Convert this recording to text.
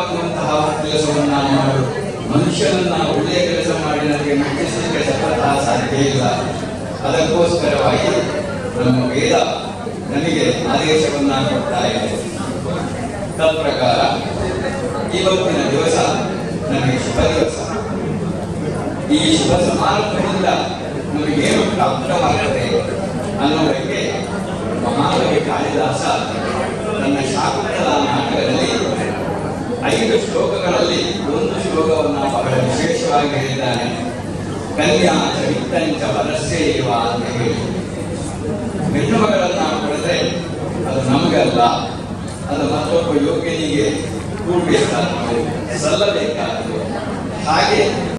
ಇಷ್ಟವಾಗುವಂತಹ ಕೆಲಸವನ್ನು ನಾನು ಮಾಡಲು ಮನುಷ್ಯನನ್ನ ಒಳ್ಳೆಯ ಕೆಲಸ ಮಾಡಿ ನನಗೆ ಮೆಚ್ಚಿಸಲಿಕ್ಕೆ ಸತತ ಸಾಧ್ಯ ಇಲ್ಲ ಅದಕ್ಕೋಸ್ಕರವಾಗಿ ನಮ್ಮ ವೇದ ನನಗೆ ಆದೇಶವನ್ನ ಕೊಡ್ತಾ ಇದೆ ತತ್ಪ್ರಕಾರ ಇವತ್ತಿನ ದಿವಸ ನನಗೆ ಶುಭ ದಿವಸ ಈ ಶುಭ ಸಮಾರಂಭದಿಂದ ನಮಗೇನು ಪ್ರಾಪ್ತವಾಗ್ತದೆ ಅನ್ನೋದಕ್ಕೆ ಮಹಾಕವಿ ಕಾಳಿದಾಸ ತನ್ನ ಶಾಕುಂತಲ ನಾಟಕದಲ್ಲಿ ಐದು ಶ್ಲೋಕಗಳಲ್ಲಿ ಒಂದು ಶ್ಲೋಕವನ್ನು ಬಹಳ ವಿಶೇಷವಾಗಿ ಹೇಳಿದ್ದಾನೆ ಕನ್ಯಾ ಚರಿತ್ತಂಚ ವರಸ್ಸೇವ ಅಂತ ಹೇಳಿ ಹೆಣ್ಣು ಮಗಳನ್ನ ಪಡೆದ್ರೆ ಅದು ನಮಗಲ್ಲ ಅದು ಮತ್ತೊಬ್ಬ ಯೋಗ್ಯನಿಗೆ ಕೂಡಬೇಕಾದ್ದು ಸಲ್ಲಬೇಕಾದ್ದು ಹಾಗೆ